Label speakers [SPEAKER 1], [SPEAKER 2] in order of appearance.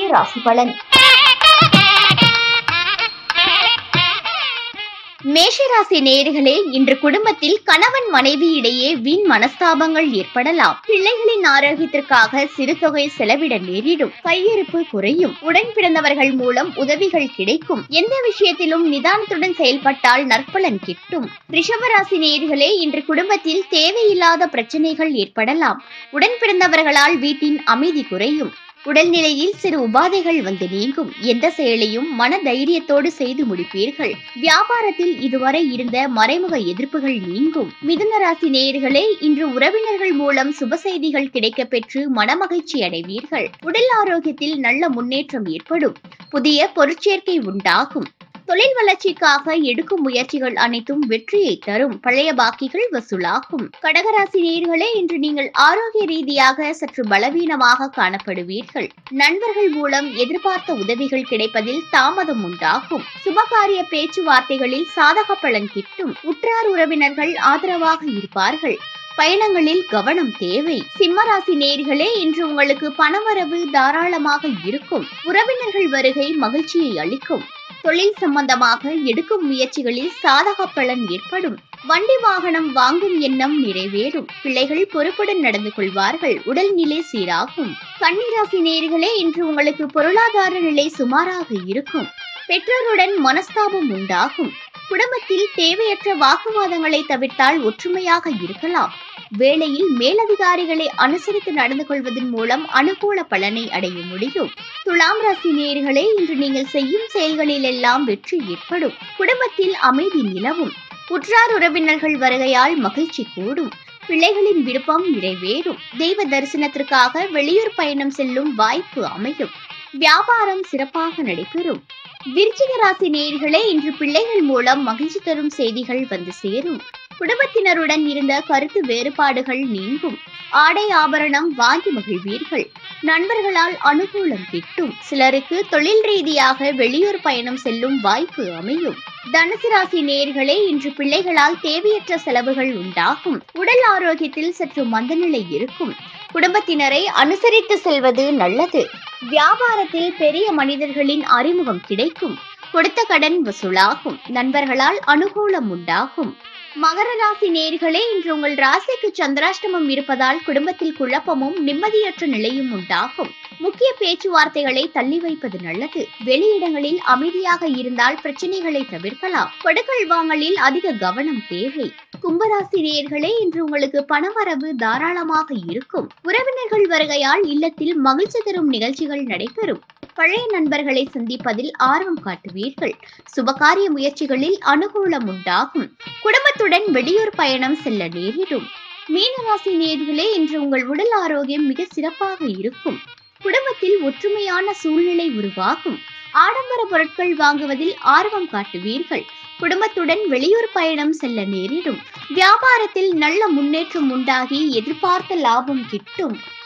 [SPEAKER 1] ராசி பலன் மேஷராசி நேயர்களே இன்று குடும்பத்தில் கணவன் மனைவி இடையே வீண் மனஸ்தாபங்கள் ஏற்படலாம் பிள்ளைகளின் ஆரோக்கியத்திற்காக சிறு தொகை செலவிட நேரிடும் கையிருப்பு குறையும் உடன் பிறந்தவர்கள் மூலம் உதவிகள் கிடைக்கும் எந்த விஷயத்திலும் நிதானத்துடன் செயல்பட்டால் நற்பலன் கிட்டும் ரிஷபராசி நேயர்களே இன்று குடும்பத்தில் தேவையில்லாத பிரச்சனைகள் ஏற்படலாம் உடன் பிறந்தவர்களால் வீட்டின் அமைதி குறையும் உடல்நிலையில் சிறு உபாதைகள் வந்து நீங்கும் எந்த செயலையும் மன தைரியத்தோடு செய்து முடிப்பீர்கள் வியாபாரத்தில் இதுவரை இருந்த மறைமுக எதிர்ப்புகள் நீங்கும் மிதுன ராசி நேயர்களே இன்று உறவினர்கள் மூலம் சுப செய்திகள் கிடைக்கப் பெற்று மனமகிழ்ச்சி அடைவீர்கள் உடல் ஆரோக்கியத்தில் நல்ல முன்னேற்றம் ஏற்படும் புதிய பொருட்சேர்க்கை உண்டாகும் தொழில் வளர்ச்சிக்காக எடுக்கும் முயற்சிகள் அனைத்தும் வெற்றியை தரும் பழைய பாக்கிகள் வசூலாகும் கடகராசி நேயர்களே இன்று நீங்கள் ஆரோக்கிய ரீதியாக சற்று பலவீனமாக காணப்படுவீர்கள் நண்பர்கள் மூலம் எதிர்பார்த்த உதவிகள் கிடைப்பதில் தாமதம் உண்டாகும் சுபகாரிய பேச்சுவார்த்தைகளில் சாதக பலன் கிட்டும் உற்றார் உறவினர்கள் ஆதரவாக இருப்பார்கள் பயணங்களில் கவனம் தேவை சிம்மராசி நேர்களே இன்று உங்களுக்கு பணவரவு தாராளமாக இருக்கும் உறவினர்கள் வருகை மகிழ்ச்சியை அளிக்கும் தொழில் சம்பந்தமாக எடுக்கும் முயற்சிகளில் சாதக பலன் ஏற்படும் வண்டி வாகனம் வாங்கும் எண்ணம் நிறைவேறும் பிள்ளைகள் பொறுப்புடன் நடந்து கொள்வார்கள் உடல்நிலை சீராகும் கன்னிராசி நேர்களே இன்று உங்களுக்கு பொருளாதார நிலை சுமாராக இருக்கும் பெற்றோருடன் மனஸ்தாபம் உண்டாகும் குடும்பத்தில் தேவையற்ற வாக்குவாதங்களை தவிர்த்தால் ஒற்றுமையாக இருக்கலாம் வேளையில் மேலதிகாரிகளை அனுசரித்து நடந்து கொள்வதன் மூலம் அனுகூல பலனை அடைய முடியும் துலாம் ராசி நேயர்களே இன்று நீங்கள் செய்யும் செயல்களில் எல்லாம் வெற்றி ஏற்படும் குடும்பத்தில் அமைதி நிலவும் உற்றார் உறவினர்கள் வருகையால் மகிழ்ச்சி கூடும் பிள்ளைகளின் விருப்பம் நிறைவேறும் தெய்வ தரிசனத்திற்காக வெளியூர் பயணம் செல்லும் வாய்ப்பு அமையும் வியாபாரம் சிறப்பாக நடைபெறும் விருச்சிக ராசி நேயர்களே இன்று பிள்ளைகள் மூலம் மகிழ்ச்சி தரும் செய்திகள் வந்து சேரும் குடும்பத்தினருடன் இருந்த கருத்து வேறுபாடுகள் நீங்கும் ஆடை ஆபரணம் வாங்கி மகிழ்வீர்கள் நண்பர்களால் அனுகூலம் கிட்டும் சிலருக்கு தொழில் ரீதியாக வெளியூர் பயணம் செல்லும் வாய்ப்பு அமையும் தனுசு ராசி நேர்களே இன்று பிள்ளைகளால் தேவையற்ற செலவுகள் உண்டாகும் உடல் ஆரோக்கியத்தில் சற்று மந்தநிலை இருக்கும் குடும்பத்தினரை அனுசரித்து செல்வது நல்லது வியாபாரத்தில் பெரிய மனிதர்களின் அறிமுகம் கிடைக்கும் கொடுத்த கடன் வசூலாகும் நண்பர்களால் அனுகூலம் உண்டாகும் மகர ராசி நேர்களே இன்று உங்கள் ராசிக்கு சந்திராஷ்டமம் இருப்பதால் குடும்பத்தில் குழப்பமும் நிம்மதியற்ற நிலையும் உண்டாகும் முக்கிய பேச்சுவார்த்தைகளை தள்ளி வைப்பது நல்லது வெளியிடங்களில் அமைதியாக இருந்தால் பிரச்சனைகளை தவிர்க்கலாம் கொடுக்கல் வாங்கலில் அதிக கவனம் தேவை கும்பராசி நேயர்களே இன்று உங்களுக்கு பணவரவு தாராளமாக இருக்கும் உறவினர்கள் வருகையால் இல்லத்தில் மகிழ்ச்சி தரும் நிகழ்ச்சிகள் நடைபெறும் பழைய நண்பர்களை சந்திப்பதில் ஆர்வம் காட்டுவீர்கள் சுபகாரிய முயற்சிகளில் அனுகூலம் உண்டாகும் குடும்பத்துடன் வெளியூர் பயணம் செல்ல நேரிடும் மீனராசி நேர்களே இன்று உங்கள் உடல் ஆரோக்கியம் மிக சிறப்பாக இருக்கும் குடும்பத்தில் ஒற்றுமையான சூழ்நிலை உருவாகும் ஆடம்பர பொருட்கள் வாங்குவதில் ஆர்வம் காட்டுவீர்கள் குடும்பத்துடன் வெளியூர் பயணம் செல்ல நேரிடும் வியாபாரத்தில் நல்ல முன்னேற்றம் உண்டாகி எதிர்பார்த்த லாபம் கிட்டும்